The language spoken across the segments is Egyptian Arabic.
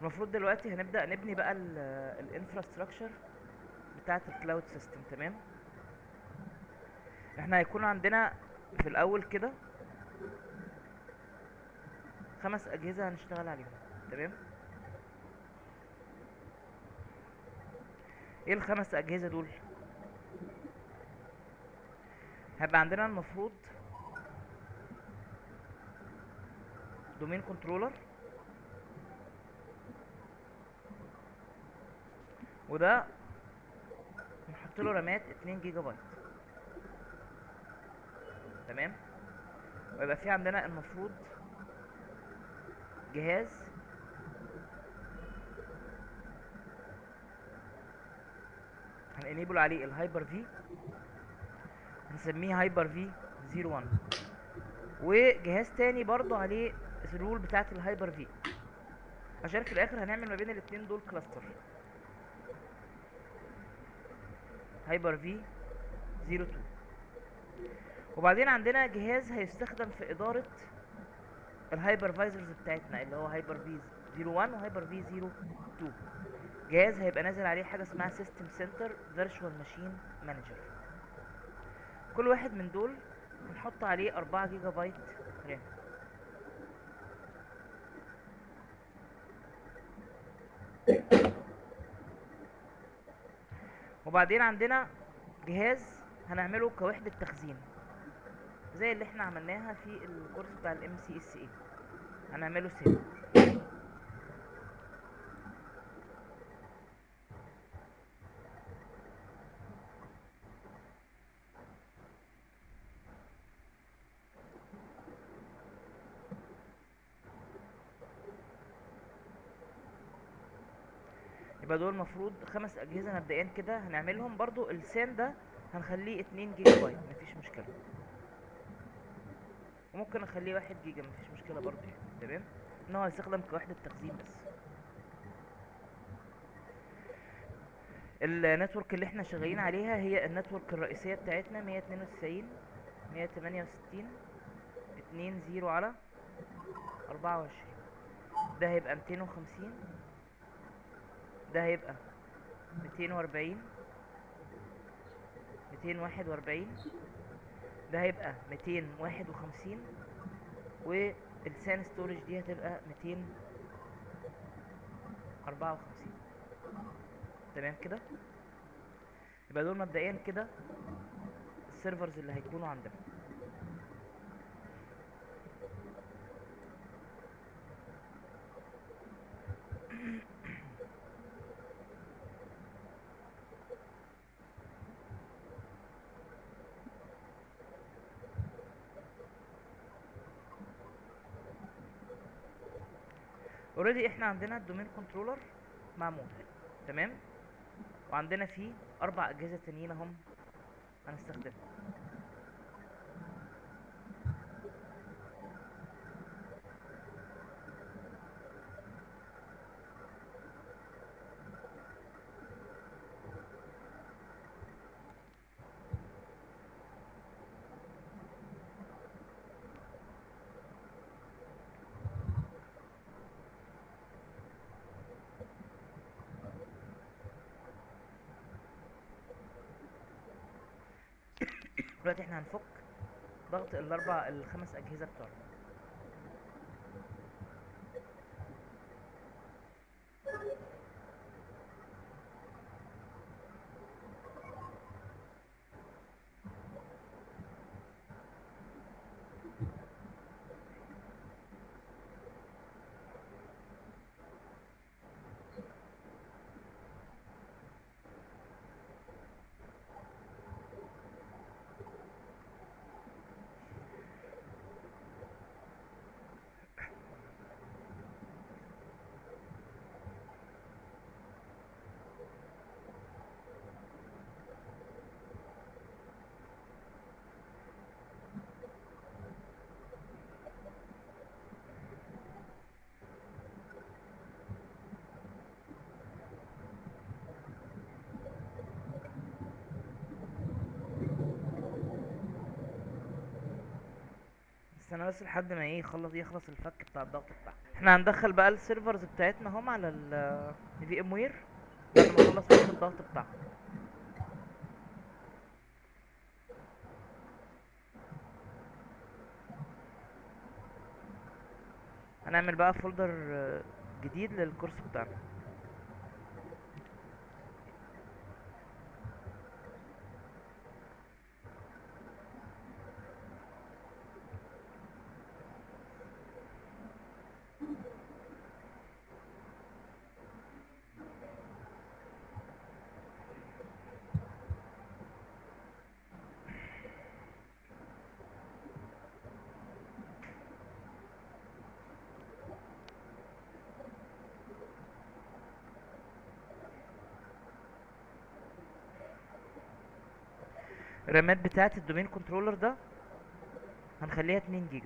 المفروض دلوقتي هنبدأ نبني بقى الانفراستراكشر بتاعة الكلاود سيستم تمام احنا هيكون عندنا في الاول كده خمس اجهزة هنشتغل عليهم تمام ايه الخمس اجهزة دول هيبقى عندنا المفروض دومين كنترولر وده نحط له رامات 2 جيجا بايت تمام ويبقى في عندنا المفروض جهاز هنenable عليه الهايبر في هنسميه هايبر في 01 وجهاز تاني برضو عليه الرول بتاعت الهايبر في عشان في الاخر هنعمل ما بين الاتنين دول كلاستر هايبر في 02 وبعدين عندنا جهاز هيستخدم في ادارة الهايبرفايزرز بتاعتنا اللي هو هايبر في 01 وهايبر في 02 جهاز هيبقى نازل عليه حاجة اسمها سيستم سنتر فيرتشوال ماشين مانجر كل واحد من دول هنحط عليه 4 جيجا بايت رام وبعدين عندنا جهاز هنعمله كوحدة تخزين زي اللي احنا عملناها في الكورس بتاع الام سي اس اي هنعمله سيم يبقى دول المفروض خمس اجهزه مبدئيا كده هنعملهم برضو السان ده هنخليه 2 جيجا بايت مفيش مشكله وممكن اخليه واحد جيجا مفيش مشكله برضو يعني تمام ان هو هيستخدم كوحده تخزين بس النتورك اللي احنا شغالين عليها هي النتورك الرئيسيه بتاعتنا 192 168 2 0 على 24 ده هيبقى 250 ده هيبقى 240 241 ده هيبقى 251 والسان ستورج دي هتبقى 254 تمام كده يبقى دول مبدئيا كده السيرفرز اللي هيكونوا عندنا اوريدي احنا عندنا الدومين كنترولر معمول تمام وعندنا فيه اربع اجهزه تانيين اهم هنستخدمهم دلوقتي احنا هنفك ضغط الاربع الخمس اجهزه بتوعنا استنى بس لحد ما ايه يخلص يخلص الفك بتاع الضغط بتاعه احنا هندخل بقى السيرفرز بتاعتنا هم على ال في ام وير بعد ما نخلص بس الضغط بتاعهم هنعمل بقى فولدر جديد للكورس بتاعنا الرامات بتاعت الدومين كنترولر ده هنخليها 2 جيجا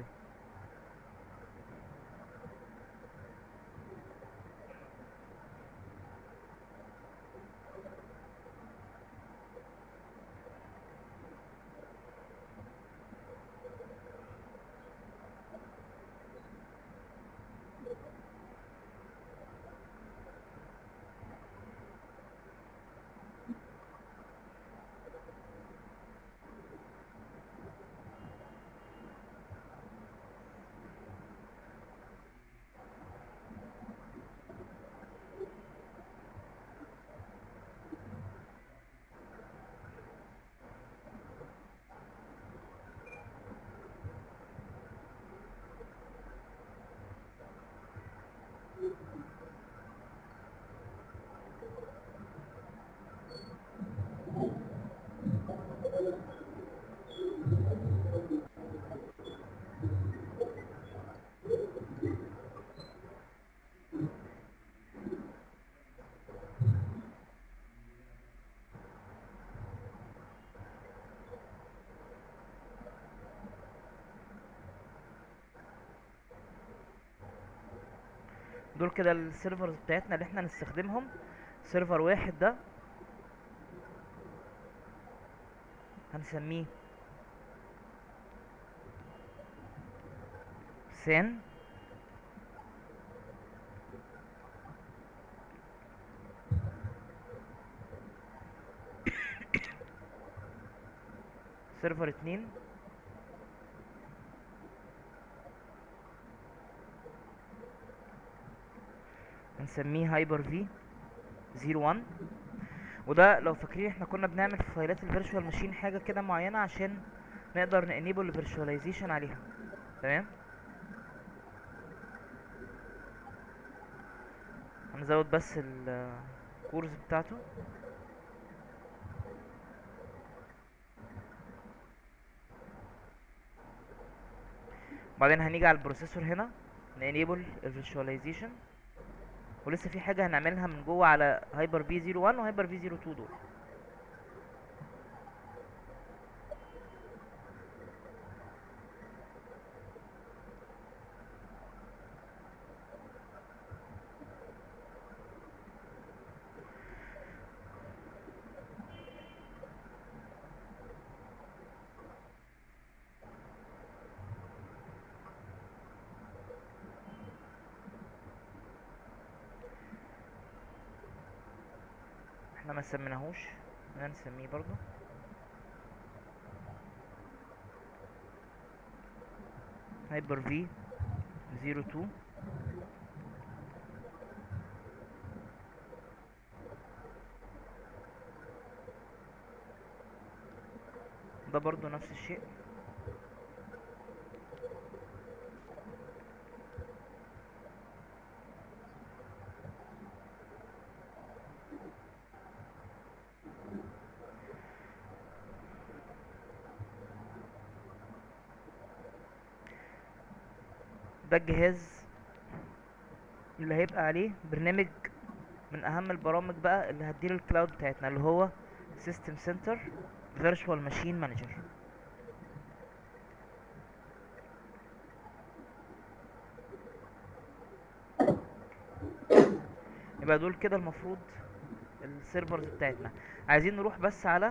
دول كده السيرفرز بتاعتنا اللي احنا هنستخدمهم سيرفر واحد ده هنسميه سان سيرفر اتنين هنسميه هايبر في 01 وده لو فاكرين احنا كنا بنعمل في فايلات الفيرتشوال ماشين حاجه كده معينه عشان نقدر نانيبل الفيرتشواليزيشن عليها تمام هنزود بس الكورز بتاعته بعدين هنيجي على البروسيسور هنا نانيبل الفيرتشواليزيشن ولسه في حاجه هنعملها من جوه على هايبر في 01 وهايبر في 02 دول احنا ما سميناهوش خلينا نسميه برضو هايبر في 02 ده برضو نفس الشيء ده الجهاز اللي هيبقى عليه برنامج من اهم البرامج بقى اللي هتدير الكلاود بتاعتنا اللي هو سيستم سنتر فيرتشوال ماشين مانجر يبقى دول كده المفروض السيرفرز بتاعتنا عايزين نروح بس على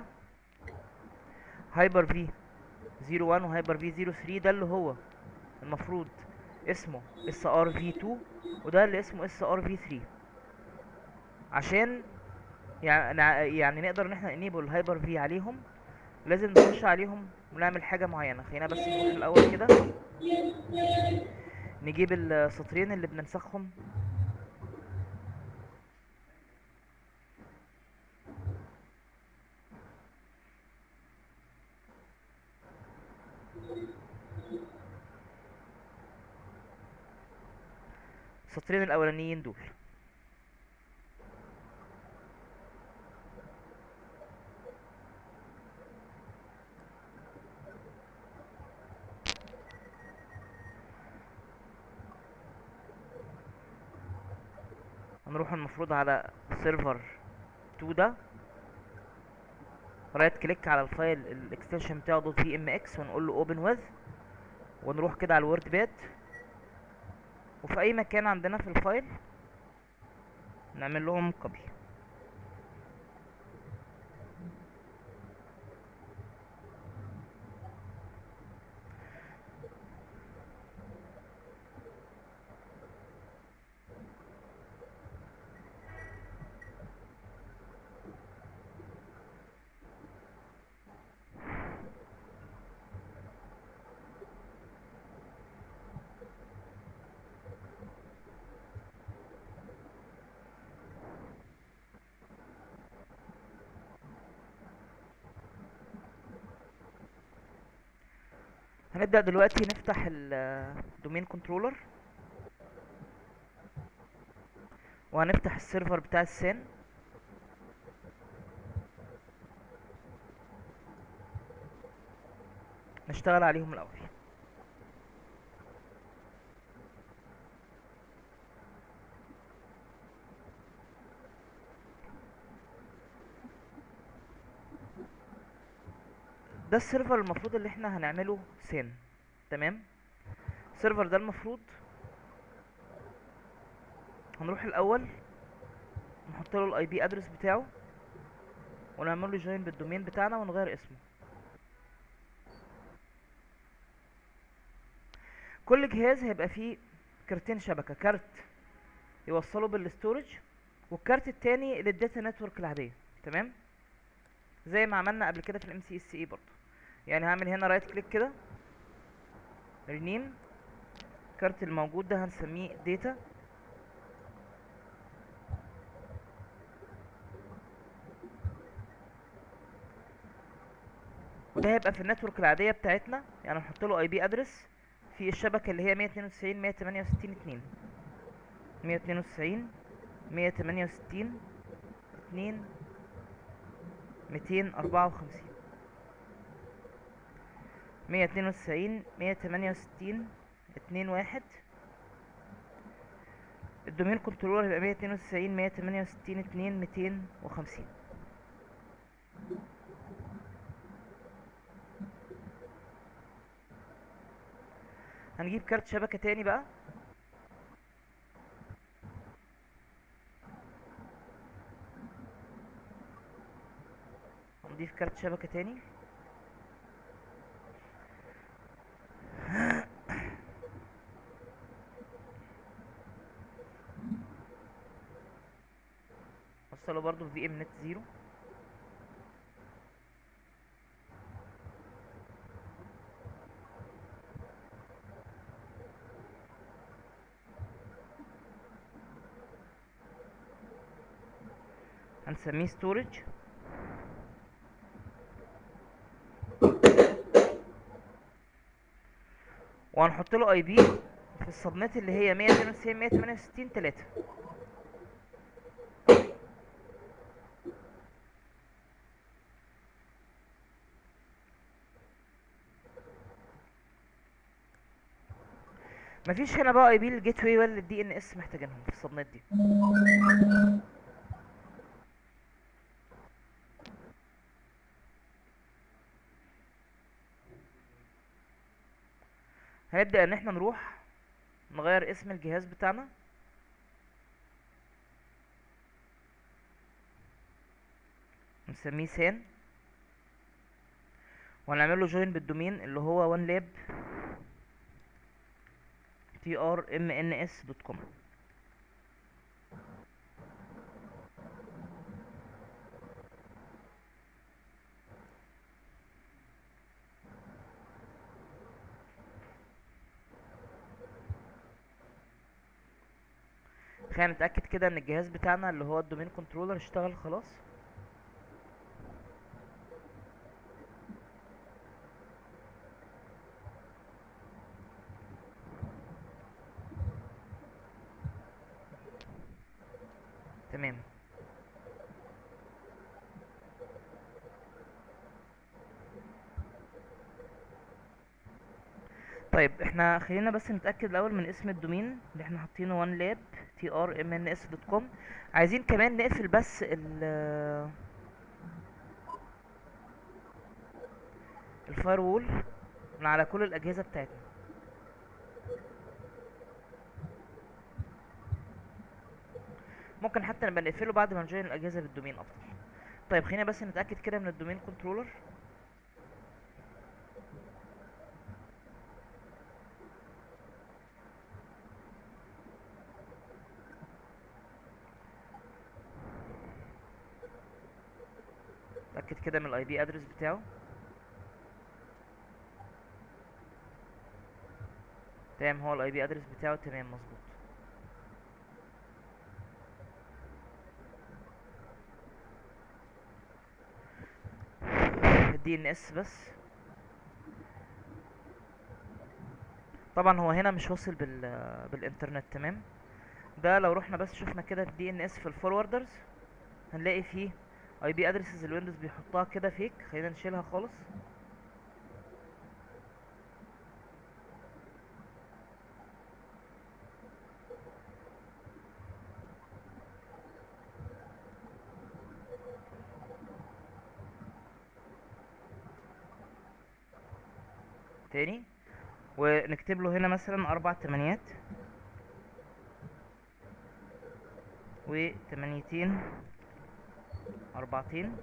هايبر في 01 وهايبر في 03 ده اللي هو المفروض اسمه اس ار في 2 وده اللي اسمه اس ار في 3 عشان يعني يعني نقدر ان احنا انيبل هايبر في عليهم لازم نخش عليهم ونعمل حاجه معينه خلينا بس نروح الاول كده نجيب السطرين اللي بننسخهم السطرين الاولانيين دول هنروح المفروض على سيرفر 2 ده رايت كليك على الفايل الاكستنشن بتاعه دوت في ام اكس ونقول له اوبن وذ ونروح كده على الورد باد وفي اي مكان عندنا في الفايل نعمل لهم كوبي هنبدأ دلوقتي نفتح الدومين كنترولر وهنفتح السيرفر بتاع السان نشتغل عليهم الأول ده السيرفر المفروض اللي احنا هنعمله سين تمام السيرفر ده المفروض هنروح الاول نحط له الاي بي ادرس بتاعه ونعمل له جوين بالدومين بتاعنا ونغير اسمه كل جهاز هيبقى فيه كارتين شبكة كارت يوصله بالستورج والكارت التاني للداتا نتورك العادية تمام زي ما عملنا قبل كده في الام سي اس اي برضه يعني هعمل هنا رايت كليك كده رينيم الكارت الموجود ده هنسميه داتا وده هيبقى في النتورك العادية بتاعتنا يعني نحط له اي بي ادرس في الشبكة اللي هي 192 168 2 192 168 2 254 192 168 2 1 الدومين كنترولر يبقى 192 168 2 250 هنجيب كارت شبكة تاني بقى هنضيف كارت شبكة تاني وصله برضو في ام نت زيرو هنسميه ستورج وهنحط له اي بي في السبنت اللي هي 192 168 3 مفيش هنا بقى اي بي للجيت واي ولا الدي ان اس محتاجينهم في السبنت دي هنبدأ ان احنا نروح نغير اسم الجهاز بتاعنا نسميه سان وهنعمل له جوين بالدومين اللي هو وان لاب trmns.com خلينا نتأكد كده ان الجهاز بتاعنا اللي هو الدومين كنترولر اشتغل خلاص تمام طيب احنا خلينا بس نتأكد الأول من اسم الدومين اللي احنا حاطينه وان لاب تي ار ام ان اس دوت كوم عايزين كمان نقفل بس ال الفاير وول من على كل الأجهزة بتاعتنا ممكن حتى نبقى نقفله بعد ما نجوين الأجهزة بالدومين أفضل طيب خلينا بس نتأكد كده من الدومين كنترولر اتاكد كده من الاي بي ادرس بتاعه تمام هو الاي بي ادرس بتاعه تمام مظبوط الدي ان اس بس طبعا هو هنا مش واصل بال بالانترنت تمام ده لو رحنا بس شفنا كده الدي ان اس في الفوروردرز هنلاقي فيه اي بي ادرسز الويندوز بيحطها كده فيك خلينا نشيلها خالص تاني ونكتب له هنا مثلا اربع تمانيات وتمانيتين اربعتين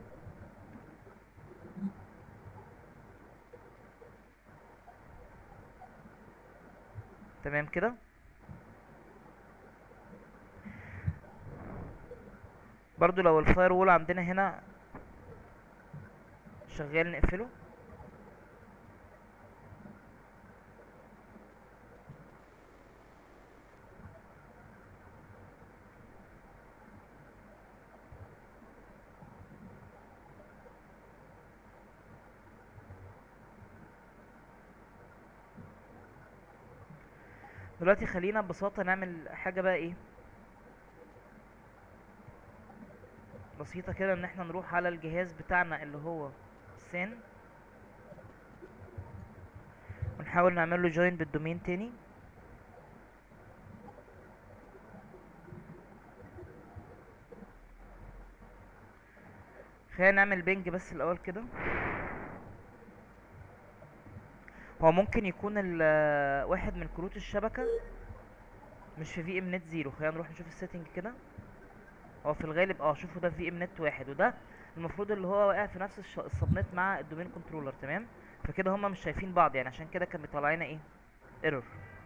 تمام كده برضو لو الفاير وول عندنا هنا شغال نقفله دلوقتي خلينا ببساطة نعمل حاجة بقى ايه بسيطة كده ان احنا نروح على الجهاز بتاعنا اللي هو سين ونحاول نعمل له جوين بالدومين تاني خلينا نعمل بينج بس الاول كده هو ممكن يكون ال- واحد من كروت الشبكة مش في في ام نت زيرو خلينا نروح نشوف السيتنج كده هو في الغالب اه شوفوا ده في ام نت واحد وده المفروض اللي هو واقع في نفس الش- السبنت مع الدومين كنترولر تمام فكده هما مش شايفين بعض يعني عشان كده كان بيطلع لنا ايه ايرور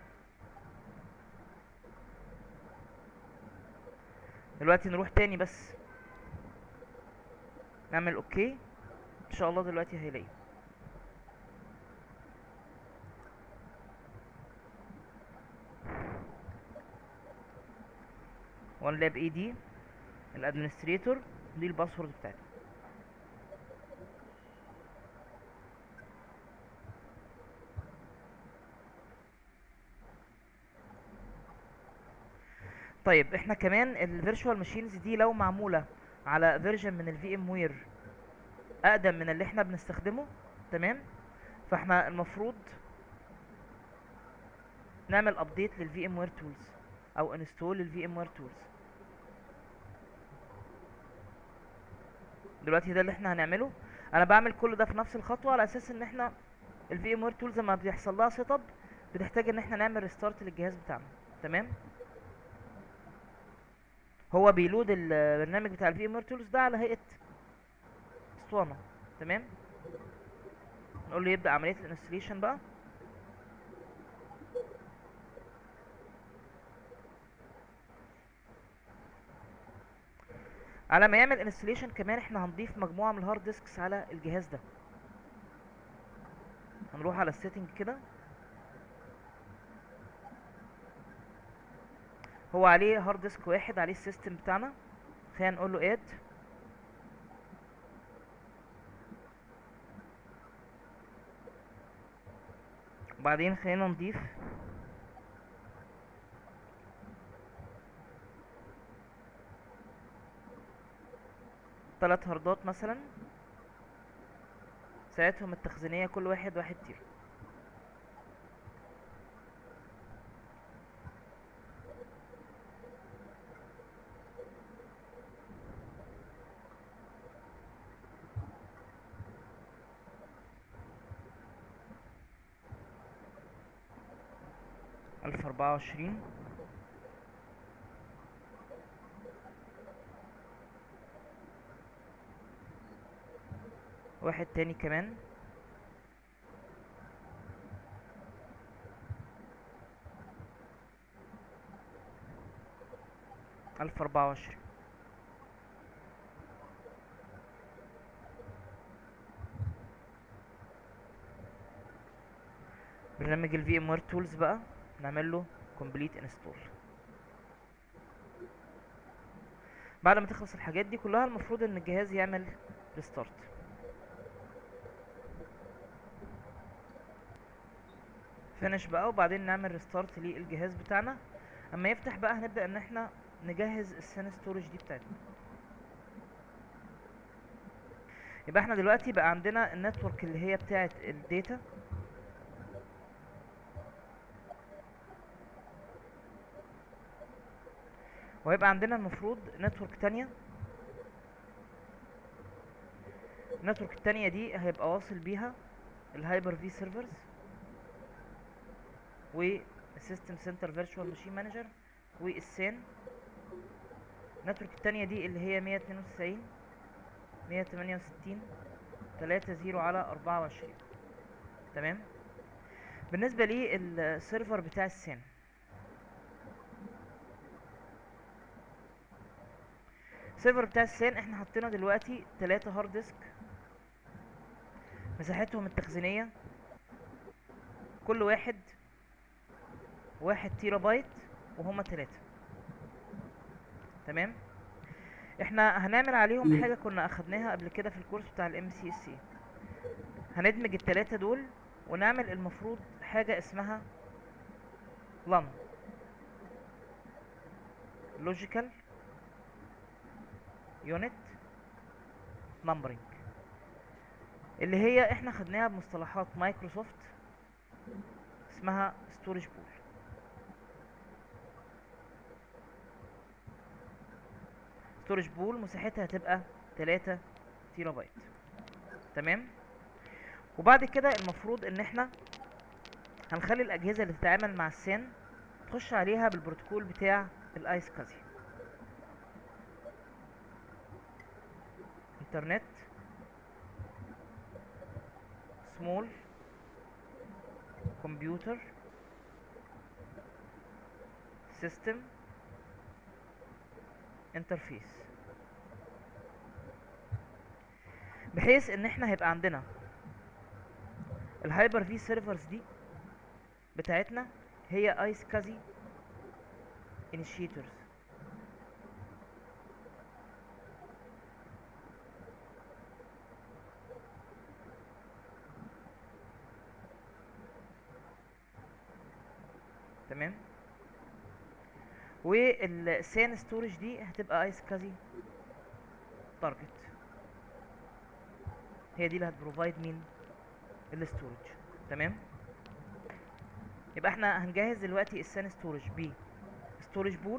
دلوقتي نروح تاني بس نعمل اوكي ان شاء الله دلوقتي هيلاقي وان لاب اي دي الادمنستريتور دي الباسورد بتاعتي طيب احنا كمان الفيرتشوال ماشينز دي لو معموله على فيرجن من الفي ام وير اقدم من اللي احنا بنستخدمه تمام فاحنا المفروض نعمل ابديت للفي ام وير تولز او انستول للفي ام وير تولز دلوقتي ده اللي احنا هنعمله انا بعمل كل ده في نفس الخطوه على اساس ان احنا الفي ام وير تولز لما بيحصل لها سيت اب بتحتاج ان احنا نعمل ريستارت للجهاز بتاعنا تمام هو بيلود البرنامج بتاع الفي ام وير تولز ده على هيئه اسطوانه تمام نقول له يبدا عمليه الانستليشن بقى على ما يعمل انستليشن كمان احنا هنضيف مجموعة من الهارد ديسكس على الجهاز ده هنروح على السيتنج كده هو عليه هارد ديسك واحد عليه السيستم بتاعنا خلينا نقول له اد وبعدين خلينا نضيف تلات هاردات مثلا ساعتهم التخزينية كل واحد واحد تيرا ألف أربعة وعشرين واحد تاني كمان ألف أربعة وعشرين برنامج ال VMware Tools بقى نعمل له complete install بعد ما تخلص الحاجات دي كلها المفروض ان الجهاز يعمل restart فينش بقى وبعدين نعمل ريستارت للجهاز بتاعنا اما يفتح بقى هنبدأ ان احنا نجهز السن ستورج دي بتاعتنا يبقى احنا دلوقتي بقى عندنا النتورك اللي هي بتاعت الداتا وهيبقى عندنا المفروض نتورك تانية النتورك التانية دي هيبقى واصل بيها الهايبر في سيرفرز والسيستم سنتر فيرتشوال ماشين مانجر والسان النتورك التانية دي اللي هي مية اتنين وتسعين مية تمانية وستين تلاتة زيرو على أربعة وعشرين تمام بالنسبة للسيرفر بتاع السان السيرفر بتاع السان احنا حطينا دلوقتي تلاتة هارد ديسك مساحتهم التخزينية كل واحد واحد تيرا بايت وهما تلاتة تمام احنا هنعمل عليهم حاجة كنا اخدناها قبل كده في الكورس بتاع الام سي اس سي هندمج التلاتة دول ونعمل المفروض حاجة اسمها لان لوجيكال يونت نمبرنج اللي هي احنا خدناها بمصطلحات مايكروسوفت اسمها ستورج بول ستورج بول مساحتها هتبقى 3 تيرا بايت تمام وبعد كده المفروض ان احنا هنخلي الاجهزه اللي تتعامل مع السان تخش عليها بالبروتوكول بتاع الايس كازي انترنت سمول كمبيوتر سيستم انترفيس بحيث ان احنا هيبقى عندنا الهايبر في سيرفرز دي بتاعتنا هي ايس كازي انيشيتورز تمام والسان ستورج دي هتبقى ايس كازي تارجت هي دي اللي هتبروفايد مين الاستورج تمام يبقى احنا هنجهز دلوقتي السان ستورج ب ستورج بول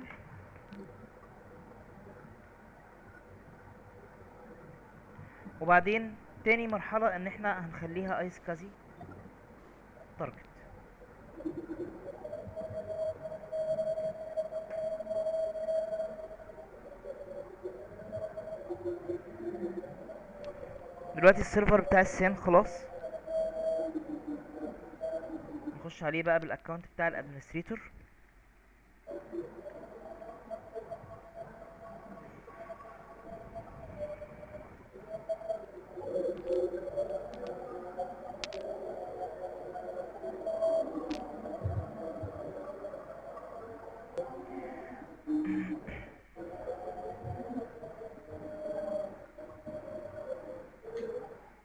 وبعدين تاني مرحلة ان احنا هنخليها ايس كازي تارجت دلوقتي السيرفر بتاع السان خلاص نخش عليه بقى بالاكونت بتاع الادمنستريتور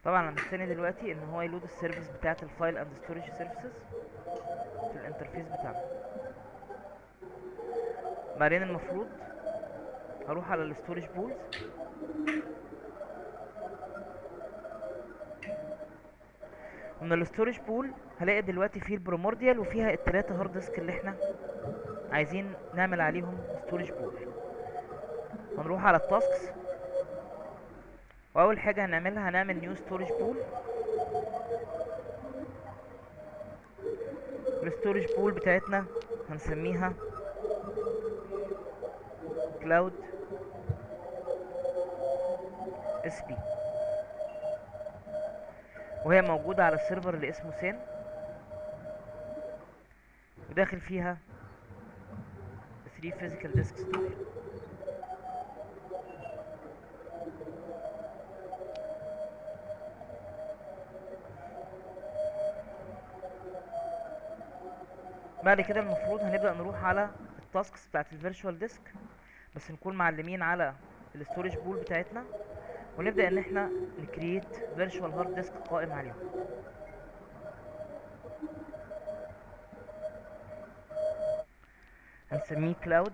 طبعا انا مستني دلوقتي ان هو يلود السيرفيس بتاعه الفايل اند ستورج سيرفيسز في الانترفيس بتاعنا بعدين المفروض هروح على الستورج بولز ومن الستورج بول هلاقي دلوقتي فيه البرومورديال وفيها التلاتة هارد ديسك اللي احنا عايزين نعمل عليهم ستورج بول هنروح على التاسكس واول حاجة هنعملها هنعمل نيو ستورج بول الستورج بول بتاعتنا هنسميها كلاود اس بي وهي موجودة على السيرفر اللي اسمه سين وداخل فيها 3 physical disk store بعد كده المفروض هنبدأ نروح على التاسكس بتاعت الفيرتشوال ديسك بس نكون معلمين على الستورج بول بتاعتنا ونبدأ ان احنا نكريت فيرتشوال هارد ديسك قائم عليهم هنسميه كلاود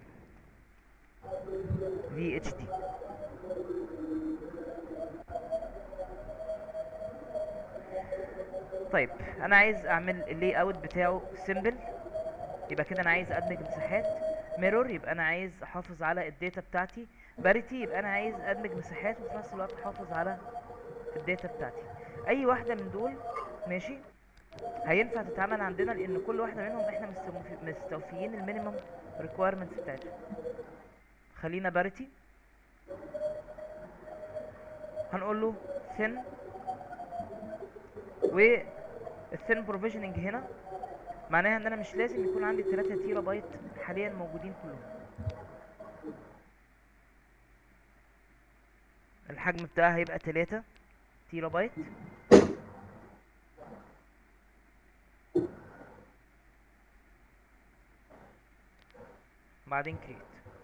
في اتش دي طيب انا عايز اعمل اللي اوت بتاعه سيمبل يبقى كده انا عايز ادمج مساحات ميرور يبقى انا عايز احافظ على الداتا بتاعتي باريتي يبقى انا عايز ادمج مساحات وفي نفس الوقت احافظ على الداتا بتاعتي اي واحده من دول ماشي هينفع تتعمل عندنا لان كل واحده منهم احنا مستوفي- مستوفيين المينيمم ريكويرمنتس بتاعتها خلينا باريتي هنقول له thin والثين بروفيجننج هنا معناها ان انا مش لازم يكون عندي 3 تيرا بايت حاليا موجودين كلهم الحجم بتاعها هيبقى 3 تيرا بايت بعدين كريت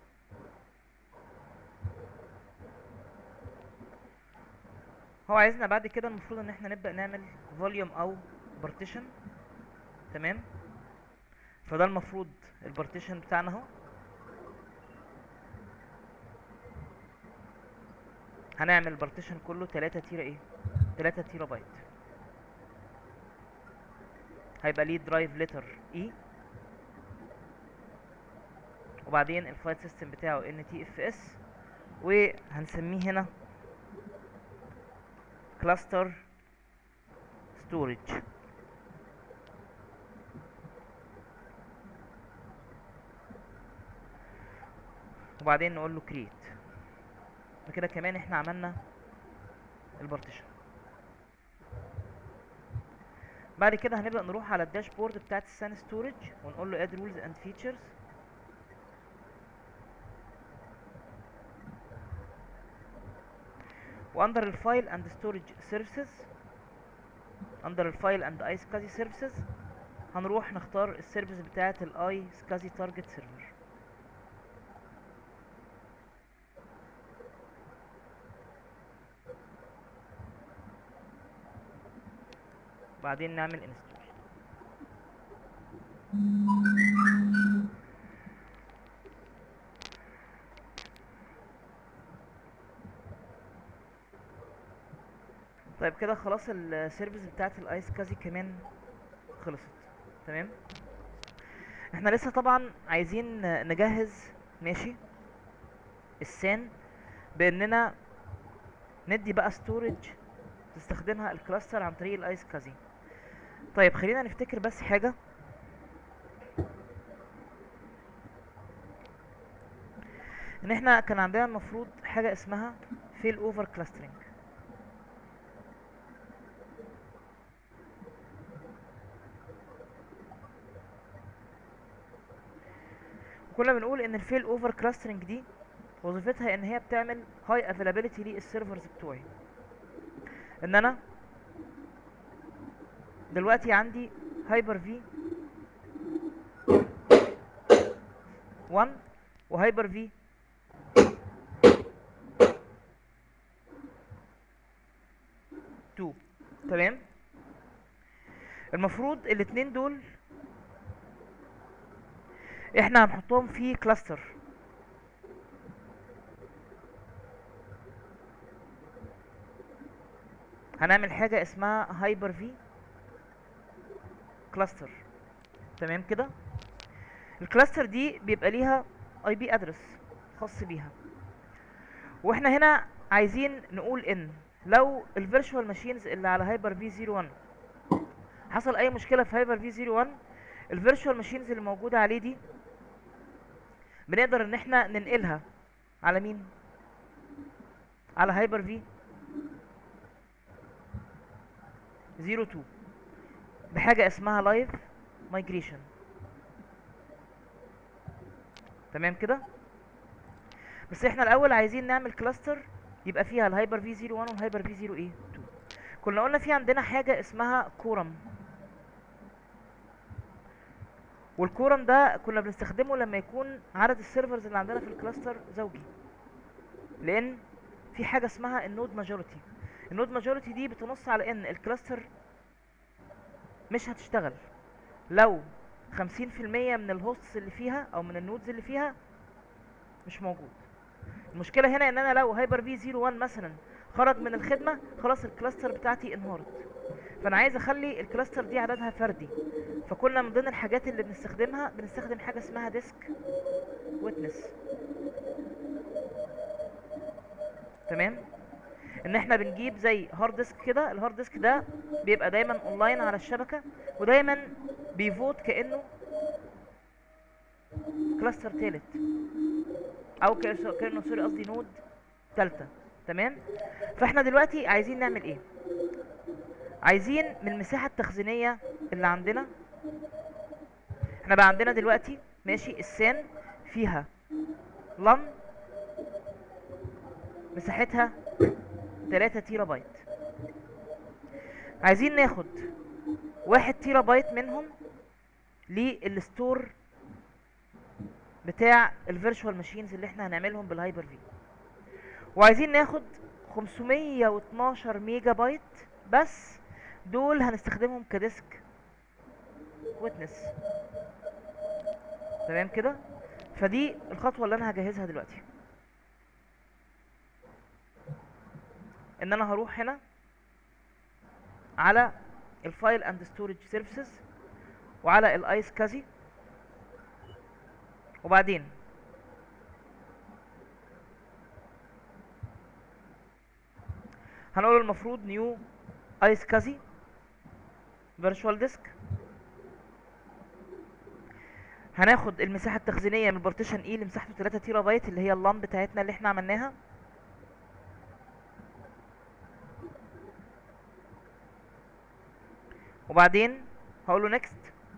هو عايزنا بعد كده المفروض ان احنا نبدأ نعمل فوليوم او partition تمام فده المفروض البارتيشن بتاعنا اهو هنعمل البارتيشن كله 3 تيرا ايه 3 تيرا بايت هيبقى ليه درايف لتر اي وبعدين الفايل سيستم بتاعه ان تي اف اس وهنسميه هنا كلاستر ستورج وبعدين نقول له كريت بكده كمان احنا عملنا البارتيشن بعد كده هنبدأ نروح على الداشبورد بتاعت السان ستورج ونقول له add rules and features واندر الفايل اند ستورج سيرفيسز اندر الفايل اند اي سكازي سيرفيسز هنروح نختار السيرفيس بتاعت الاي سكازي تارجت سيرفر بعدين نعمل انستول طيب كده خلاص السيرفيس بتاعت الايس كازي كمان خلصت تمام احنا لسه طبعا عايزين نجهز ماشي السان باننا ندي بقى ستورج تستخدمها الكلاستر عن طريق الايس كازي طيب خلينا نفتكر بس حاجة ان احنا كان عندنا المفروض حاجة اسمها فيل اوفر كلاسترنج وكنا بنقول ان الفيل اوفر كلاسترنج دي وظيفتها ان هي بتعمل هاي افيلابيلتي للسيرفرز بتوعي ان انا دلوقتي عندي هايبر في 1 وهايبر في تمام المفروض الاتنين دول احنا هنحطهم في كلاستر هنعمل حاجة اسمها هايبر في كلاستر تمام كده الكلاستر دي بيبقى ليها اي بي ادرس خاص بيها واحنا هنا عايزين نقول ان لو الفيرتشوال ماشينز اللي على هايبر في 01 حصل اي مشكله في هايبر في 01 الفيرتشوال ماشينز اللي موجوده عليه دي بنقدر ان احنا ننقلها على مين على هايبر في 02 بحاجه اسمها لايف مايجريشن تمام كده بس احنا الاول عايزين نعمل كلاستر يبقى فيها الهايبر في 01 والهايبر في 0 ايه 2 كنا قلنا في عندنا حاجه اسمها كورم والكورم ده كنا بنستخدمه لما يكون عدد السيرفرز اللي عندنا في الكلاستر زوجي لان في حاجه اسمها النود ماجوريتي النود ماجوريتي دي بتنص على ان الكلاستر مش هتشتغل لو 50% من الهوستس اللي فيها او من النودز اللي فيها مش موجود المشكله هنا ان انا لو هايبر في 01 مثلا خرج من الخدمه خلاص الكلاستر بتاعتي انهارت فانا عايز اخلي الكلاستر دي عددها فردي فكنا من ضمن الحاجات اللي بنستخدمها بنستخدم حاجه اسمها ديسك ويتنس تمام ان احنا بنجيب زي هارد ديسك كده الهارد ديسك ده بيبقى دايما اونلاين على الشبكه ودايما بيفوت كانه كلاستر تالت او كأنه- كانه سوري قصدي نود تالتة تمام فاحنا دلوقتي عايزين نعمل ايه عايزين من المساحة التخزينية اللي عندنا احنا بقى عندنا دلوقتي ماشي السان فيها لن مساحتها 3 تيرا بايت عايزين ناخد واحد تيرا بايت منهم للستور بتاع الفيرتشوال ماشينز اللي احنا هنعملهم بالهايبر في وعايزين ناخد 512 ميجا بايت بس دول هنستخدمهم كديسك ويتنس تمام كده فدي الخطوه اللي انا هجهزها دلوقتي ان انا هروح هنا على الفايل اند ستورج سيرفيسز وعلى الايس كازي وبعدين هنقول المفروض نيو ايس كازي فيرتشوال ديسك هناخد المساحه التخزينيه من البارتيشن اي اللي مساحته 3 تيرا بايت اللي هي اللام بتاعتنا اللي احنا عملناها وبعدين هقول له نيكست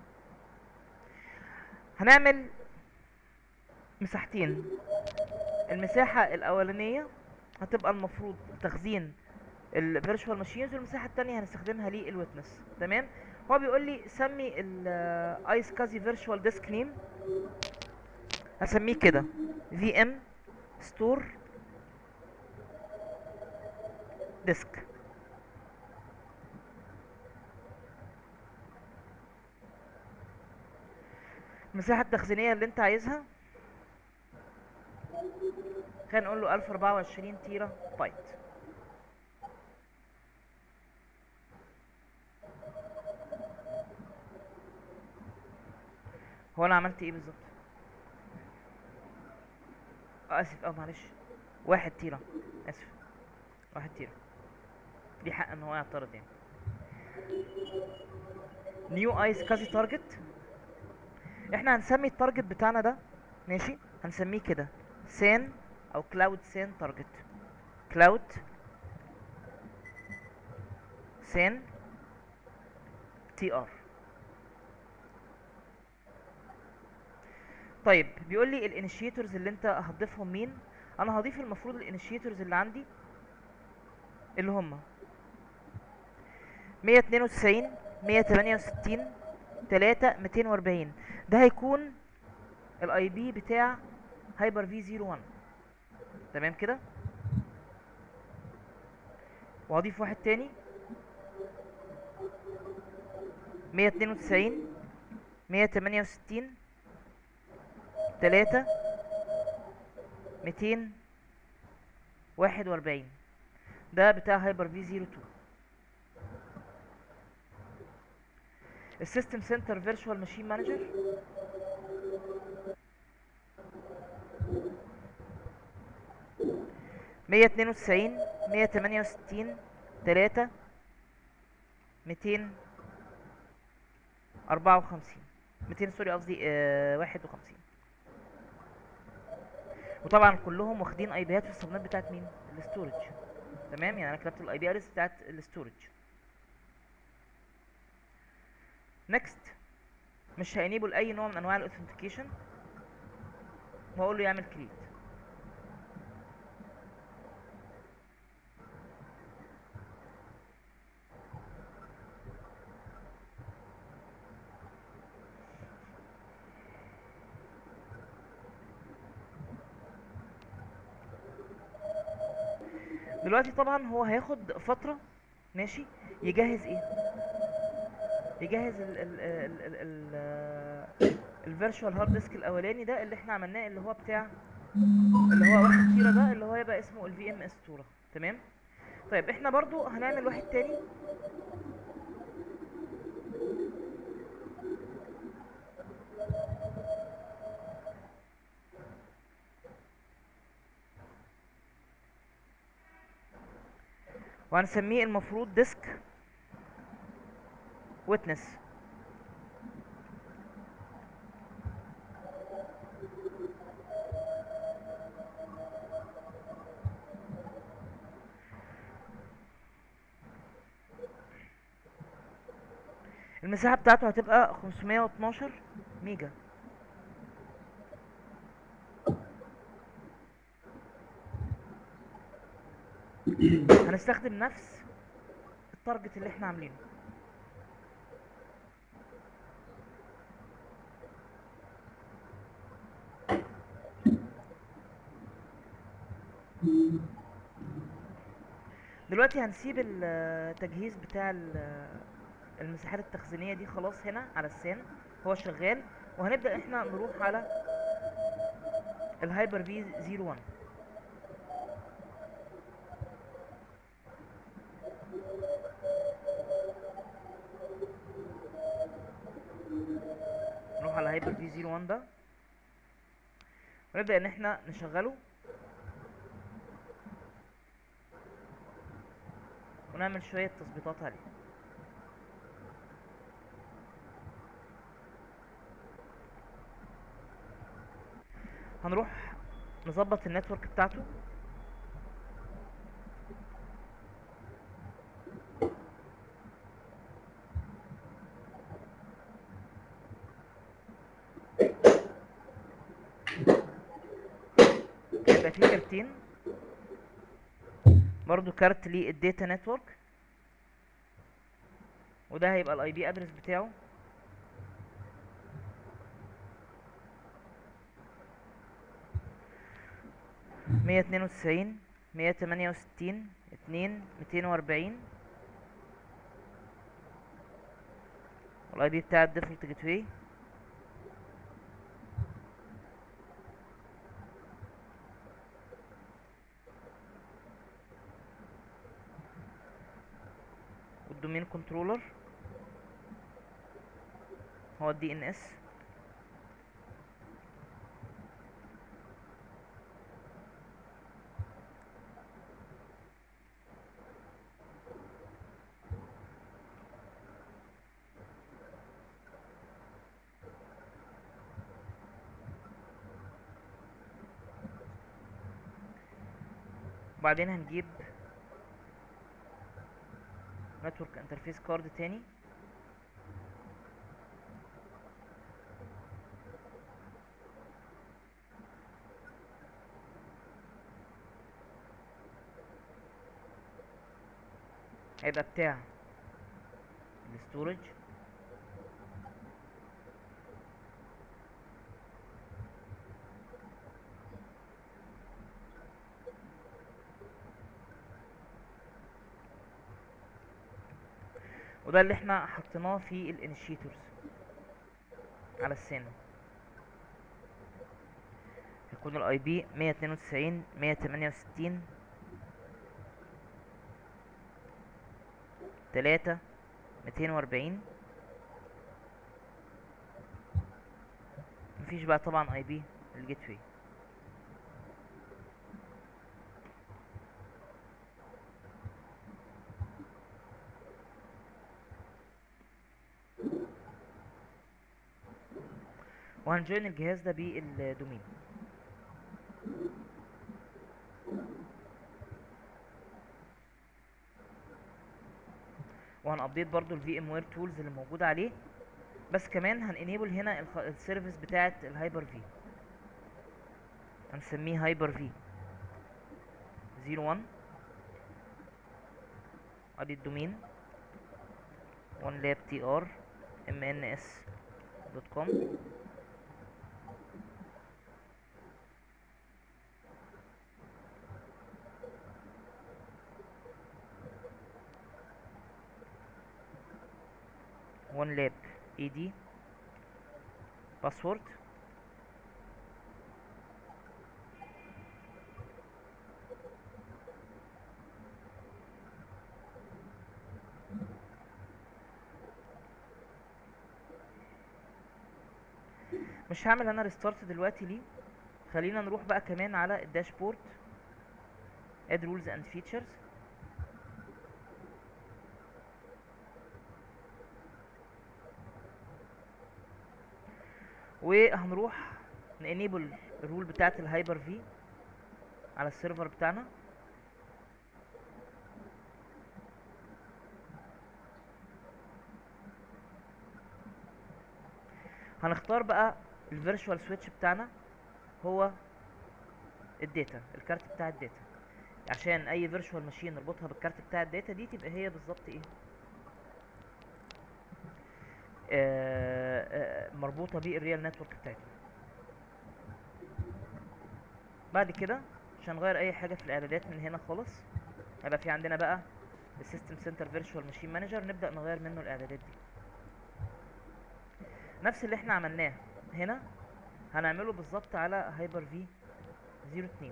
هنعمل مساحتين المساحة الأولانية هتبقى المفروض تخزين الفيرتشوال ماشينز والمساحة التانية هنستخدمها للويتنس تمام هو بيقول لي سمي الايس كازي فيرتشوال ديسك نيم هسميه كده في ام ستور ديسك المساحة التخزينية اللي انت عايزها خلينا نقول له 1024 تيرا بايت هو انا عملت ايه بالظبط اه اسف اه معلش واحد تيرا اسف واحد تيرا ليه حق ان هو يعترض يعني نيو ايس كازي تارجت احنا هنسمي التارجت بتاعنا ده ماشي هنسميه كده سان او كلاود سان تارجت كلاود سان تي ار طيب بيقول لي الانيشيتورز اللي انت هتضيفهم مين انا هضيف المفروض الانيشيتورز اللي عندي اللي هم 192 168 3 240 ده هيكون الاي بي بتاع هايبر في 01 تمام كده وهضيف واحد تاني مية اتنين وتسعين مية تمانية وستين تلاتة ميتين واحد واربعين ده بتاع هايبر في زيرو تو السيستم سنتر فيرتشوال ماشين مانجر مية اتنين وتسعين مية تمانية وستين تلاتة ميتين أربعة وخمسين ميتين سوري قصدي آه واحد وخمسين وطبعا كلهم واخدين اي بيات في الصبنات بتاعت مين الاستورج تمام يعني انا كتبت الاي بي ادرس بتاعت الاستورج نكست مش هينيبل اي نوع من انواع الاوثنتيكيشن وهقول له يعمل كريت دلوقتي طبعا هو هياخد فترة ماشي يجهز ايه يجهز ال ال ال ال ال الفيرتشوال هارد ديسك الاولاني ده اللي احنا عملناه اللي هو بتاع اللي هو واحد تيرا ده اللي هو يبقى اسمه الفي ام اس تورا تمام طيب احنا برضو هنعمل واحد تاني وهنسميه المفروض ديسك ويتنس المساحة بتاعته هتبقى 512 ميجا هنستخدم نفس التارجت اللي احنا عاملينه دلوقتي هنسيب التجهيز بتاع ال- المساحات التخزينية دي خلاص هنا على السان هو شغال وهنبدأ احنا نروح على الهايبر في 01 نروح على هايبر في 01 ده ونبدأ ان احنا نشغله ونعمل شوية تظبيطات عليه هنروح نظبط النتورك بتاعته هيبقى فيه كارتين برضو كارت للداتا نتورك وده هيبقى الاي بي ادرس بتاعه مية اتنين وتسعين مية تمانية وستين اتنين ميتين واربعين والاي بي بتاع الديفولت جيت واي والدومين كنترولر هو الدي ان اس وبعدين هنجيب نتورك انترفيس كارد تاني هيبقى بتاع الاستورج وده اللي احنا حطيناه في الانيشيتورز على السن يكون الاي بي 192 168 3 240 مفيش بقى طبعا اي بي الجيت واي وهنجوين الجهاز ده بالدومين وهنابديت برضو الفي ام وير تولز اللي موجوده عليه بس كمان هنانيبل هنا الخ- السيرفيس بتاعه الهايبر في هنسميه هايبر في 01 ادي الدومين 1 lab tr mns دوت كوم one lab ed password مش هعمل انا ريستارت دلوقتي ليه خلينا نروح بقى كمان على الداشبورد add rules and features وهنروح نانيبل الرول بتاعت الهايبر في على السيرفر بتاعنا هنختار بقى الفيرتشوال سويتش بتاعنا هو الداتا الكارت بتاع الداتا عشان اي فيرتشوال ماشين نربطها بالكارت بتاع الداتا دي تبقى هي بالظبط ايه آه، آه، مربوطه بالريال نتورك بتاعتنا بعد كده مش هنغير اي حاجه في الاعدادات من هنا خالص هيبقى في عندنا بقى السيستم سنتر فيرتشوال ماشين مانجر نبدا نغير منه الاعدادات دي نفس اللي احنا عملناه هنا هنعمله بالظبط على هايبر في 02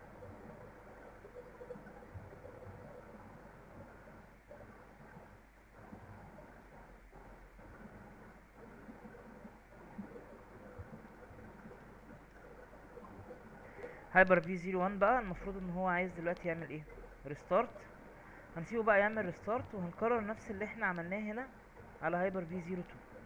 هايبر في 01 بقى المفروض ان هو عايز دلوقتي يعمل ايه ريستارت هنسيبه بقى يعمل ريستارت وهنكرر نفس اللي احنا عملناه هنا على هايبر في 02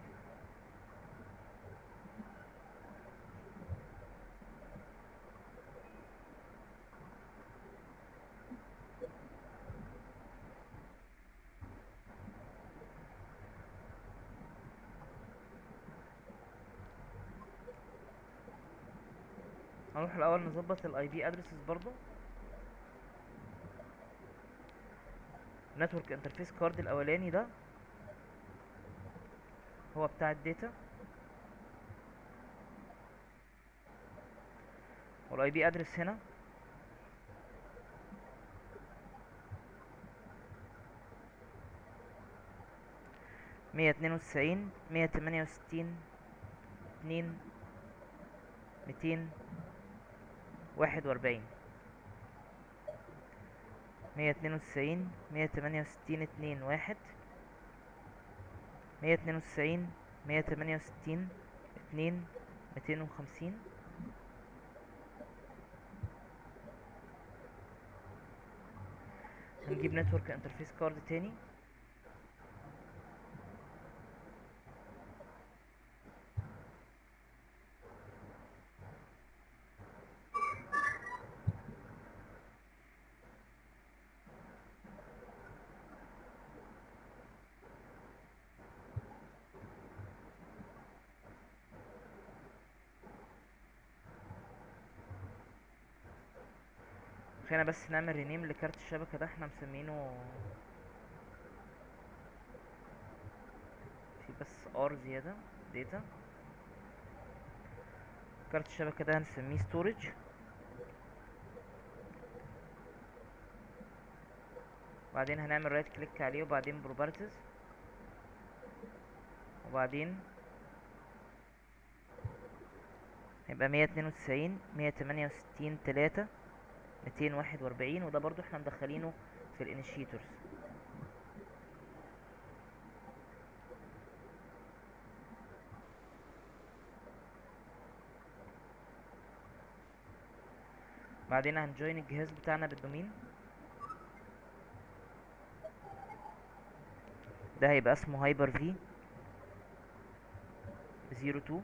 هنروح الاول نظبط الاي بي ادرسز برضو نتورك انترفيس كارد الاولاني ده هو بتاع الداتا والاي بي ادرس هنا مية اتنين وتسعين مية تمانية وستين اتنين ميتين واحد وأربعين مية اتنين وتسعين مية تمانية وستين اتنين واحد مية اتنين وتسعين مية تمانية وستين اتنين ميتين وخمسين هنجيب نتورك انترفيس كارد تاني خلينا بس نعمل رينيم لكارت الشبكة ده احنا مسمينه في بس ار زيادة داتا كارت الشبكة ده هنسميه ستورج بعدين هنعمل رايت كليك عليه وبعدين بروبرتيز وبعدين هيبقى مية اتنين وتسعين مية تمانية وستين تلاتة ميتين واحد واربعين وده برضو احنا مدخلينه في الانيشيتورز بعدين هنجوين الجهاز بتاعنا بالدومين ده هيبقى اسمه هايبر في زيرو تو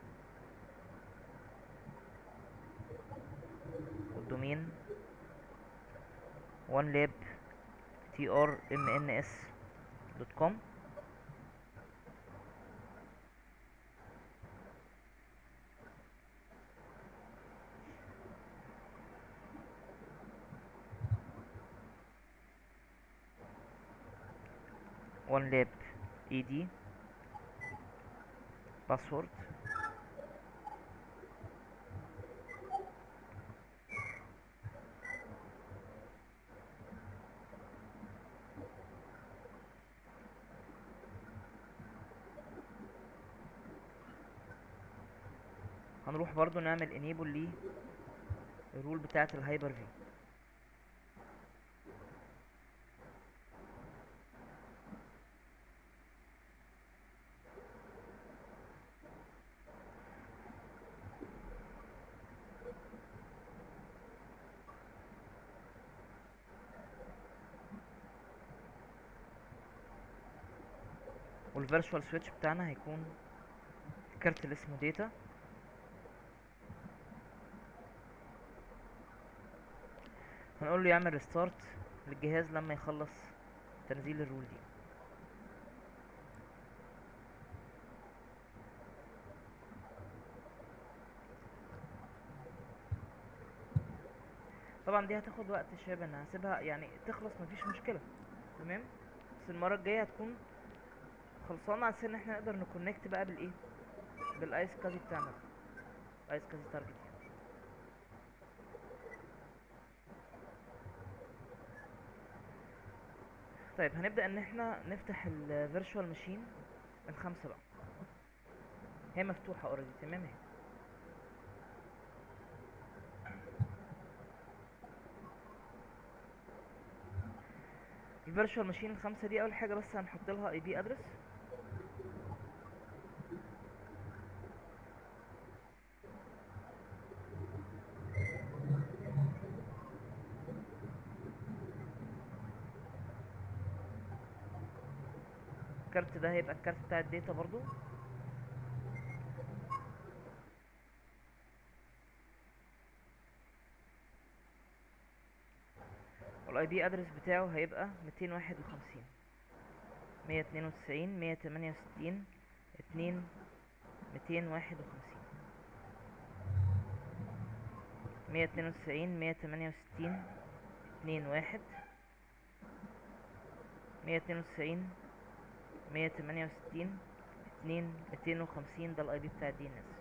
والدومين one lab trmns دوت كوم one lab ed password هنروح برضو نعمل enable ليه الرول بتاعة الهايبر في والفيرتشوال سويتش بتاعنا هيكون الكارت اللي اسمه داتا هنقول له يعمل ريستارت للجهاز لما يخلص تنزيل الرول دي طبعا دي هتاخد وقت شبه انا هسيبها يعني تخلص مفيش مشكله تمام بس المره الجايه هتكون خلصانه على اساس ان احنا نقدر نكونكت بقى بالايه بالايس كازي بتاعنا ايس كازي تارجت طيب هنبدأ ان احنا نفتح الفيرتشوال ماشين الخمسة بقى هي مفتوحة اوريدي تمام اهي الفيرتشوال ماشين الخمسة دي اول حاجة بس هنحط لها اي بي ادرس الكارت ده هيبقى الكارت بتاع الداتا برضو والاي بي ادرس بتاعه هيبقى ميتين واحد وخمسين مية اتنين وتسعين مية تمانية وستين اتنين ميتين واحد وخمسين مية اتنين وتسعين مية تمانية وستين اتنين واحد مية اتنين وتسعين مية تمانية وستين اتنين ميتين وخمسين ده الاي بي بتاع الدي ان اس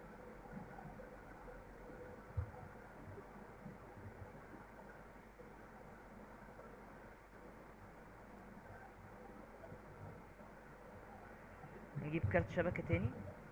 نجيب كارت شبكة تاني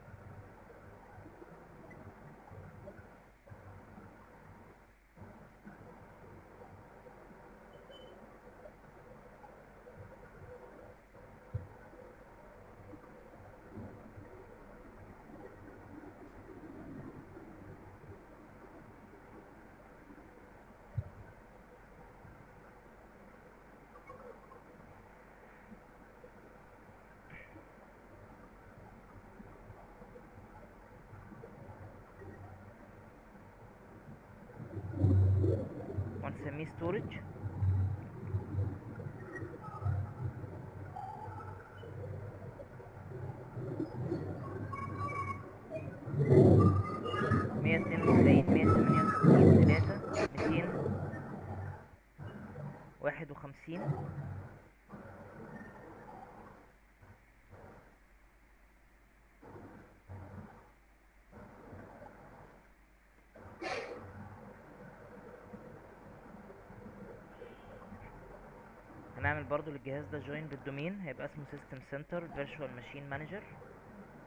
ونسميه ستورج مية اتنين وتسعين مية تمانية وستين تلاتة ميتين واحد وخمسين هنعمل برضو للجهاز ده جوين بالدومين هيبقى اسمه سيستم سنتر فيرتشوال ماشين مانجر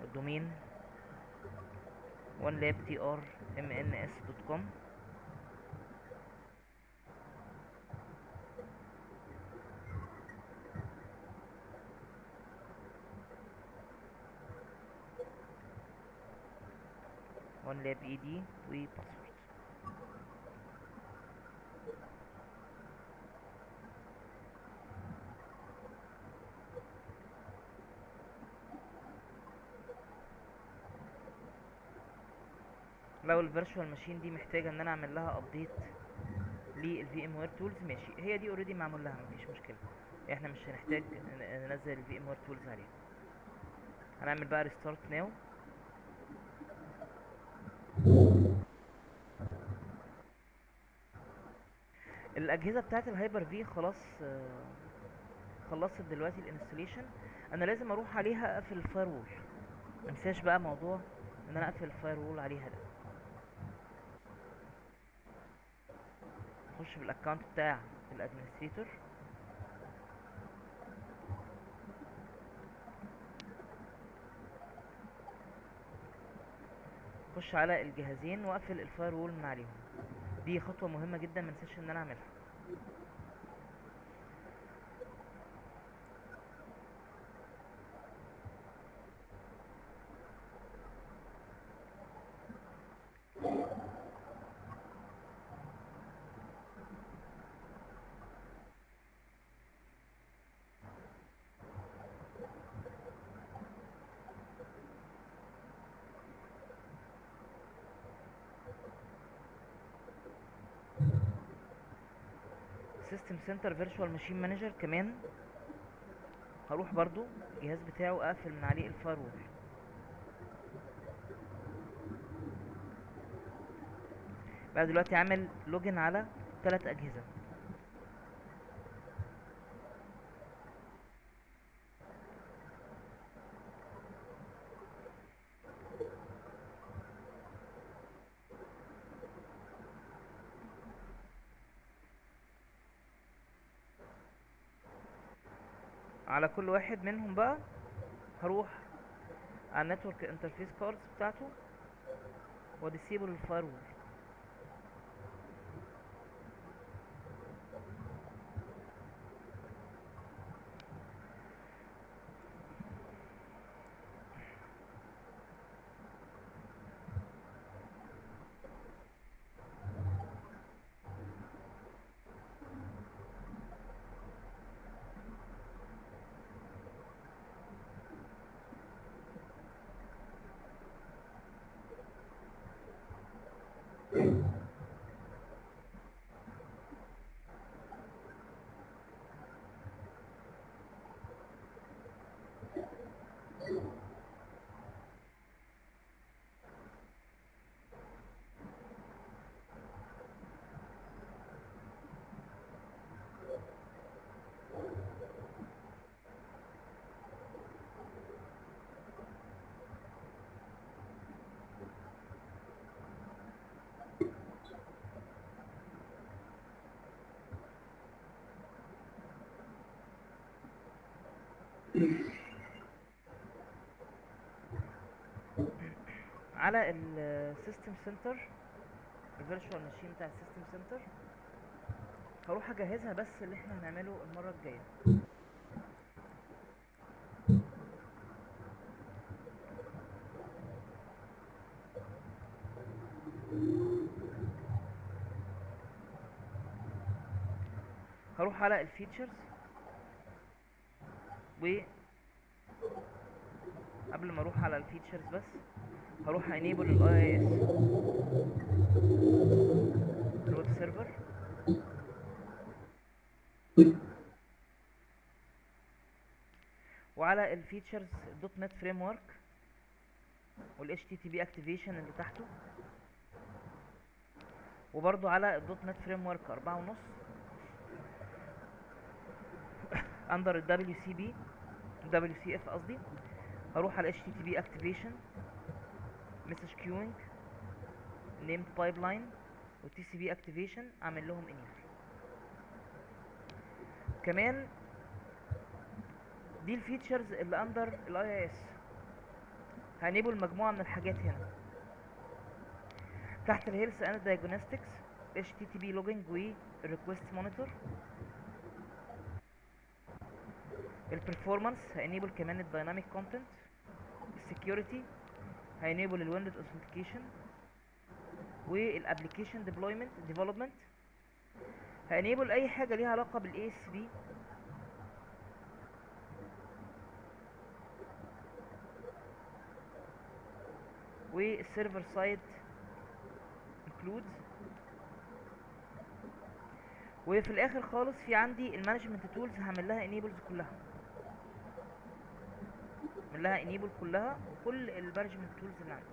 دومين onelabtrmns.com onelab ed وباسورد لو الفيرتشوال ماشين دي محتاجه ان انا اعمل لها ابديت للفي ام وير تولز ماشي هي دي اوريدي معمول لها مفيش مشكله احنا مش هنحتاج ن- ننزل الفي ام وير تولز عليها هنعمل بقى ريستارت ناو الاجهزه بتاعت الهايبر في خلاص آه، خلصت دلوقتي الانستليشن انا لازم اروح عليها اقفل الفاير وول منساش بقى موضوع ان انا اقفل الفاير وول عليها ده اخش بالاكونت بتاع الادمنستريتور اخش على الجهازين واقفل الفاير وول من عليهم دي خطوه مهمه جدا منساش ان انا اعملها سيستم سنتر فيرتشوال ماشين مانجر كمان هروح برضو الجهاز بتاعه اقفل من عليه الفايرول بقى دلوقتي عامل لوجن على ثلاث اجهزه على كل واحد منهم بقى هروح على النتورك انترفيس كاردز بتاعته وديسيبل الفايرول على السيستم سنتر الفيرتشوال ماشين بتاع السيستم سنتر هروح اجهزها بس اللي احنا هنعمله المره الجايه هروح على الفيتشرز و قبل ما اروح على الفيتشرز بس هروح انيبل الاي اس الويب سيرفر وعلى الفيتشرز دوت نت فريم ورك والاتش تي تي بي اكتيفيشن اللي تحته وبرضو على الدوت نت فريم ورك أربعة ونص اندر ال دبليو سي بي دبليو سي اف قصدي هروح على اتش تي تي بي اكتيفيشن مسج كيوينج نيمد بايبلاين والتي سي بي اكتيفيشن اعمل لهم انيبل كمان دي الفيتشرز اللي اندر الاي اس هانيبل مجموعة من الحاجات هنا تحت الهيلث اند دايجنوستكس HTTP لوجينج و request monitor البرفورمانس هانيبل كمان الدايناميك كونتنت السكيورتي هانيبل الويندوز اوثنتيكيشن والابلكيشن ديبلويمنت ديفلوبمنت هانيبل اي حاجه ليها علاقه بالاي اس بي والسيرفر سايد includes وفي الاخر خالص في عندي المانجمنت تولز هعمل لها انيبلز كلها اعمل لها انيبل كلها كل المانجمنت تولز اللي عندي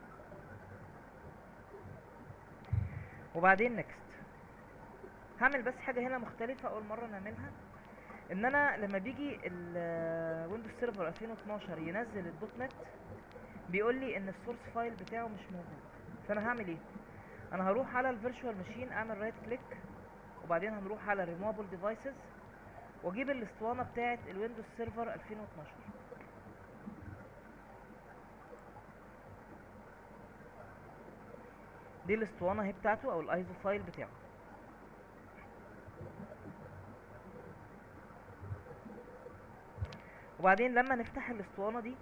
وبعدين نكست هعمل بس حاجه هنا مختلفه اول مره نعملها ان انا لما بيجي الويندوز سيرفر 2012 ينزل الدوت نت بيقول لي ان السورس فايل بتاعه مش موجود فانا هعمل ايه انا هروح على الفيرتشوال ماشين اعمل رايت كليك وبعدين هنروح على ريموفبل ديفايسز واجيب الاسطوانه بتاعه الويندوز سيرفر 2012 دي الاسطوانه اهي بتاعته او الايزو فايل بتاعه وبعدين لما نفتح الاسطوانه دي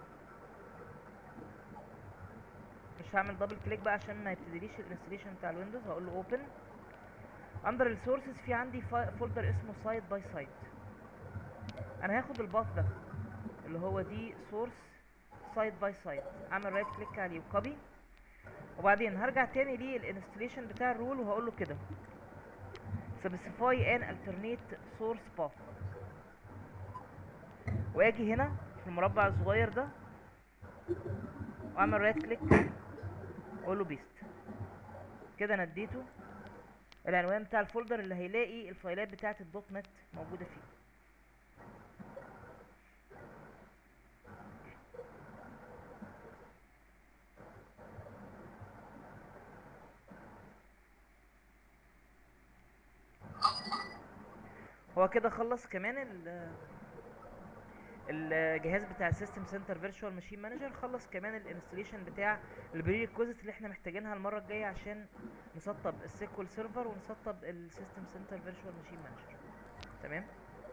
مش هعمل دبل كليك بقى عشان ما يبتديليش الانستليشن بتاع الويندوز هقول له اوبن اندر السورسز في عندي فولدر اسمه سايد باي سايد انا هاخد الباث ده اللي هو دي سورس سايد باي سايد اعمل رايت كليك عليه وكوبي وبعدين هرجع تاني للانستليشن بتاع الرول وهقول له كده specify an alternate source path واجي هنا في المربع الصغير ده واعمل رايت كليك واقول له بيست كده انا اديته العنوان بتاع الفولدر اللي هيلاقي الفايلات بتاعه الدوت نت موجوده فيه هو كده خلص كمان ال الجهاز بتاع السيستم سنتر فيرتشوال ماشين مانجر خلص كمان الانستليشن بتاع البري ريكوزيت اللي احنا محتاجينها المره الجايه عشان نسطب السيكوال سيرفر ونسطب السيستم سنتر فيرتشوال ماشين مانجر تمام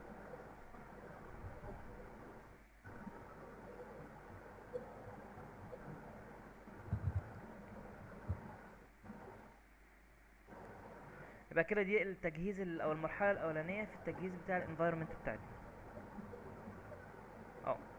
يبقى كده دي التجهيز ال- او المرحله الاولانيه في التجهيز بتاع الانفايرمنت بتاعتي اه